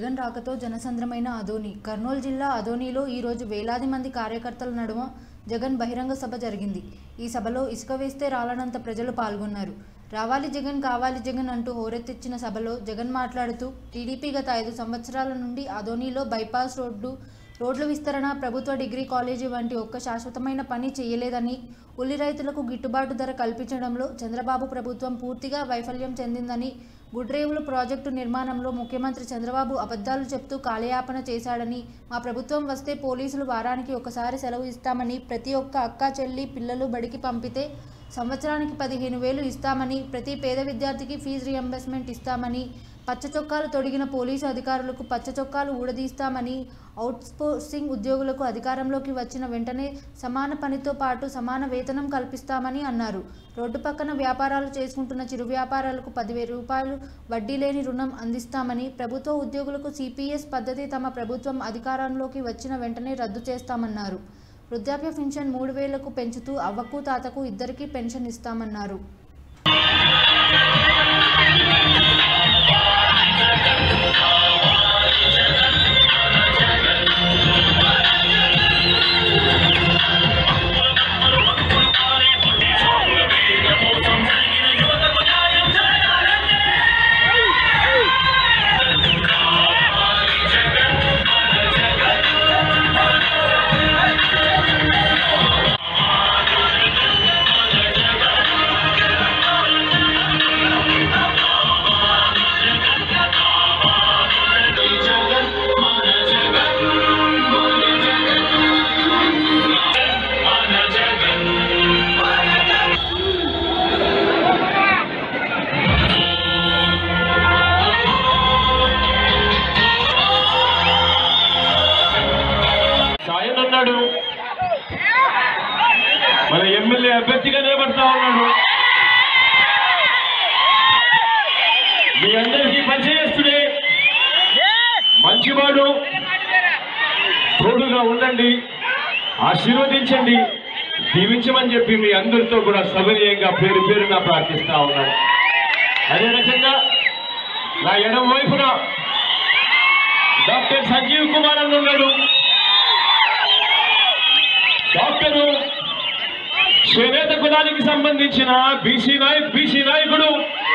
జగన్ రాకతో జనసంద్రమైన అదోని కర్నూలు జిల్లా అదోనిలో ఈరోజు వేలాది మంది కార్యకర్తల నడుమ జగన్ బహిరంగ సభ జరిగింది ఈ సభలో ఇసుక వేస్తే రాలనంత ప్రజలు పాల్గొన్నారు రావాలి జగన్ కావాలి జగన్ అంటూ హోరెత్తిచ్చిన సభలో జగన్ మాట్లాడుతూ టీడీపీ గత ఐదు సంవత్సరాల నుండి అదోనిలో బైపాస్ రోడ్డు రోడ్ల విస్తరణ ప్రభుత్వ డిగ్రీ కాలేజీ వంటి ఒక్క శాశ్వతమైన పని చేయలేదని ఉల్లి రైతులకు గిట్టుబాటు ధర కల్పించడంలో చంద్రబాబు ప్రభుత్వం పూర్తిగా వైఫల్యం చెందిందని గుడ్రేవులు ప్రాజెక్టు నిర్మాణంలో ముఖ్యమంత్రి చంద్రబాబు అబద్ధాలు చెప్తూ కాలయాపన చేశాడని మా ప్రభుత్వం వస్తే పోలీసులు వారానికి ఒకసారి సెలవు ఇస్తామని ప్రతి ఒక్క అక్క చెల్లి పిల్లలు బడికి పంపితే సంవత్సరానికి పదిహేను వేలు ఇస్తామని ప్రతి పేద విద్యార్థికి ఫీజు రియంబర్స్మెంట్ ఇస్తామని పచ్చ చొక్కాలు తొడిగిన పోలీసు అధికారులకు పచ్చ చొక్కాలు ఊడదీస్తామని అవుట్సోర్సింగ్ ఉద్యోగులకు అధికారంలోకి వచ్చిన వెంటనే సమాన పనితో పాటు సమాన వేతనం కల్పిస్తామని అన్నారు రోడ్డు పక్కన వ్యాపారాలు చేసుకుంటున్న చిరు వ్యాపారాలకు పదివేల రూపాయలు వడ్డీ లేని రుణం అందిస్తామని ప్రభుత్వ ఉద్యోగులకు సిపిఎస్ పద్ధతి తమ ప్రభుత్వం అధికారంలోకి వచ్చిన వెంటనే రద్దు చేస్తామన్నారు వృద్ధాప్య పెన్షన్ మూడు వేలకు పెంచుతూ అవ్వకు తాతకు ఇద్దరికీ పెన్షన్ ఇస్తామన్నారు ఆయన ఉన్నాడు మన ఎమ్మెల్యే అభ్యర్థిగా నిలబడతా ఉన్నాడు మీ అందరికీ పరిచయస్తుడే మంచివాడు తోడుగా ఉండండి ఆశీర్వదించండి దీవించమని చెప్పి మీ అందరితో కూడా సవినయంగా పేరు పేరున ప్రార్థిస్తా ఉన్నాను అదే రకంగా నా ఎడం వైపున డాక్టర్ సంజీవ్ కుమార్ అని ఉన్నాడు డాక్టరు చేనేత కులానికి సంబంధించిన బీసీ నాయక్ బీసీ నాయకుడు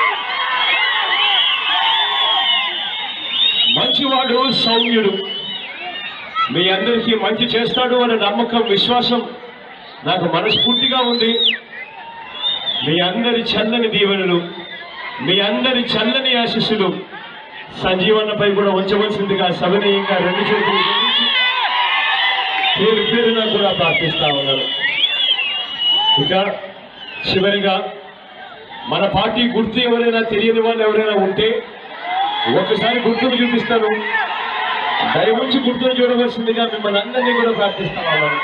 మంచివాడు సౌమ్యుడు మీ అందరికీ మంచి చేస్తాడు అనే నమ్మకం విశ్వాసం నాకు మనస్ఫూర్తిగా ఉంది మీ అందరి చల్లని దీవెనలు మీ అందరి చల్లని ఆశీస్సులు సంజీవన్నపై కూడా ఉంచవలసిందిగా సవినయంగా రెండు చేతులు జోడించి పేరు పేరున కూడా ప్రార్థిస్తా ఉన్నారు ఇక చివరిగా మన పార్టీ గుర్తు ఎవరైనా తెలియని వాళ్ళు ఎవరైనా ఉంటే ఒకసారి గుర్తును చూపిస్తాను దయవుంచి గుర్తును చూడవలసిందిగా మిమ్మల్ని అందరినీ కూడా ప్రార్థిస్తా ఉన్నాను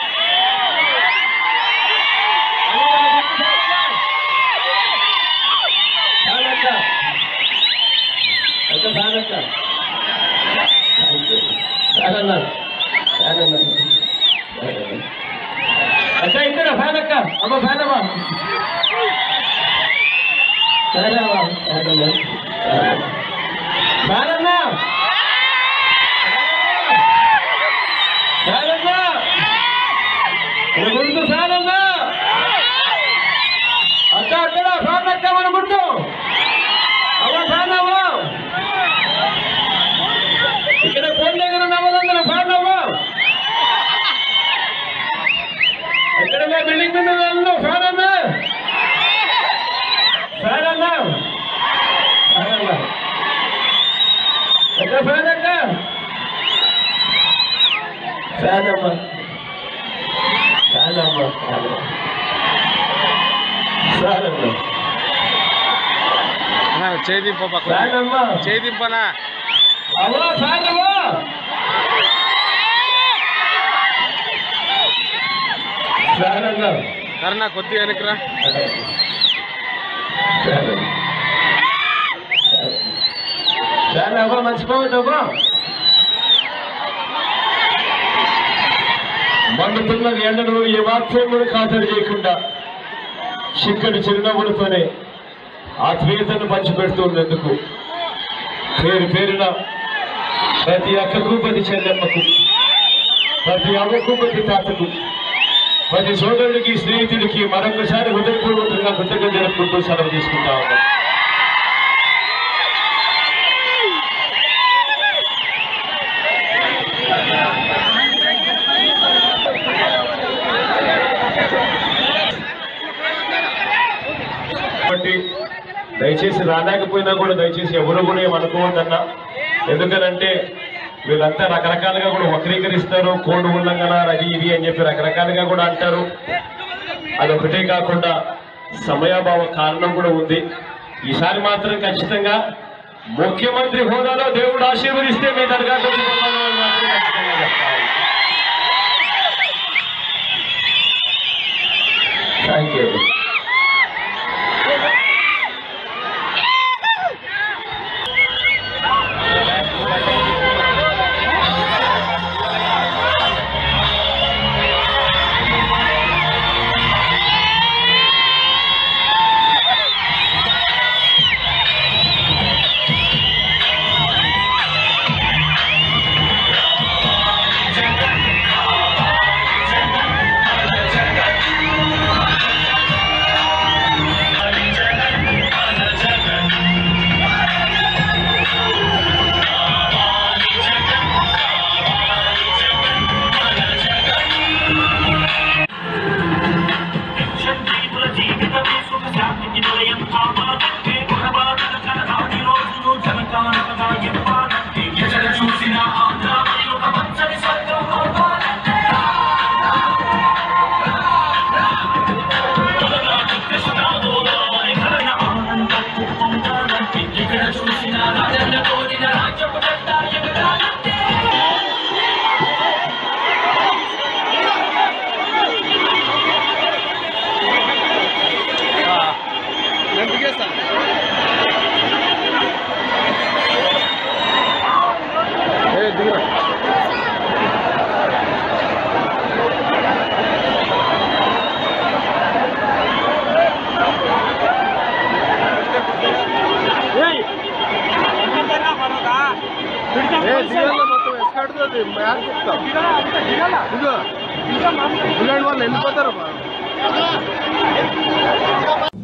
చాలక్క. అక్క చాలక్క. చాలన్నా. చాలన్నా. చాలన్నా. అక్క ఇక్కడ ఫ్యాన్ అక్క అమ్మ ఫ్యాన్ అమ్మా సరే అమ్మా ఫ్యాన్ అమ్మా ఫ్యాన్ అన్నా ఫ్యాన్ అన్నా మన గుర్తు ఫ్యాన్ అన్నా అక్క అక్కడ ఫ్యాన్ అక్క మన గుర్తు అమ్మ ఫ్యాన్ అమ్మా ఇక్కడ ఫోన్ దగ్గర ఉన్న వాళ్ళందరూ ఫ్యాన్ అమ్మా ఎక్కడ మా బిల్డింగ్ మీద వాళ్ళు ఫ్యాన్ అన్నా ఫ్యాన్ అన్నా ఫ్యాన్ అన్నా ఎక్కడ ఫ్యాన్ అక్క ఫ్యాన్ అమ్మా ఫ్యాన్ అమ్మా ఫ్యాన్ అమ్మా అన్నా, చేయి దింపు పక్కన. ఫ్యాన్ అమ్మా చేయి దింపనా అవ్వా ఫ్యాన్ అమ్మా ఫ్యాన్ అన్నా కరుణ కొద్దిగా వెనక్రా ఫ్యాన్ అవ్వా మర్చిపోవద్దమ్మా మండుతున్న ఎండను ఏ మాత్రం కూడా ఖాతరు చేయకుండా చిక్కటి చిరునవ్వులతోనే ఆత్మీయతను పంచిపెడుతున్నందుకు పేరు పేరున ప్రతి అక్కకు ప్రతి చెల్లెమ్మకు ప్రతి అవ్వకు ప్రతి తాతకు ప్రతి సోదరుడికి స్నేహితుడికి మరొకసారి హృదయపూర్వకంగా కృతజ్ఞత జరుపుకుంటూ సెలవు తీసుకుంటా ఉన్నాం కాబట్టి దయచేసి రాలేకపోయినా కూడా దయచేసి ఎవరు కూడా ఏమనుకోవద్దన్నా ఎందుకనంటే వీళ్ళంతా రకరకాలుగా కూడా వక్రీకరిస్తారు కోడ్ ఉల్లంఘన అది ఇది అని చెప్పి రకరకాలుగా కూడా అంటారు అదొకటే కాకుండా సమయాభావ కారణం కూడా ఉంది ఈసారి మాత్రం ఖచ్చితంగా ముఖ్యమంత్రి హోదాలో దేవుడు ఆశీర్వదిస్తే మీ దర్గాకు వచ్చి పోతాను అని మాత్రం ఖచ్చితంగా చెప్తాను థ్యాంక్ యూ సంజీవుల జీవితమే సుఖ శాంతికి నిలయం కావాలంటే గుణవాదన కలరాని రోజులు జనకానకగా ఇవ్వాలంటే ఎక్కడ చూసినా ఆంధ్రావళి ఒక పచ్చని స్వర్గం అవ్వాలంటే కృష్ణ గోదావరి కలన ఆనందం పొందాలంటే ఎక్కడ చూసినా రాజన్న కోరిన రాజ్యపు జెండా ఎగరాలంటే నేను దిగేస్తాను ఏ దిగురా ఏ దిగాల మొత్తం ఎస్కాడుతుంది మ్యాచ్ చెప్తాం ఇదిగో ఇంగ్లాండ్ వాళ్ళు వెళ్ళిపోతారు